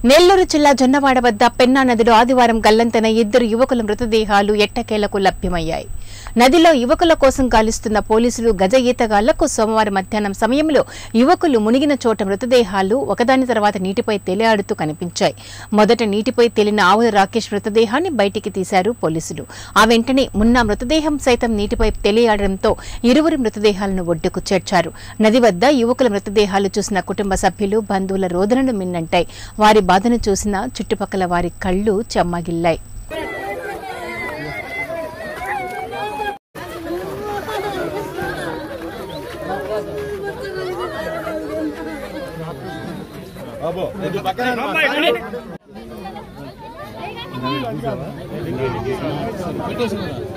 నెల్లూరు జిల్లా జొన్నవాడ వద్ద పెన్నా నదిలో ఆదివారం గల్లంతైన ఇద్దరు యువకుల మృతదేహాలు ఎట్టకేలకు లభ్యమయ్యాయి నదిలో యువకుల కోసం గాలిస్తున్న పోలీసులు గజ ఈతగాళ్లకు సోమవారం మధ్యాహ్నం సమయంలో యువకులు మునిగిన చోట మృతదేహాలు ఒకదాని తర్వాత నీటిపై తేలియాడుతూ కనిపించాయి మొదట నీటిపై తేలిన ఆవుల రాకేష్ మృతదేహాన్ని బయటికి తీశారు పోలీసులు ఆ వెంటనే మున్నా మృతదేహం సైతం నీటిపై తేలియాడడంతో ఇరువురి మృతదేహాలను ఒడ్డుకు చేర్చారు నది వద్ద యువకుల మృతదేహాలు చూసిన కుటుంబ సభ్యులు బంధువుల రోదనలు మిన్నంటాయి వారి బాధను చూసిన చుట్టుపక్కల వారి కళ్ళు చెమ్మగిల్లాయి బాబు ఇది పక్కన పెట్టేసి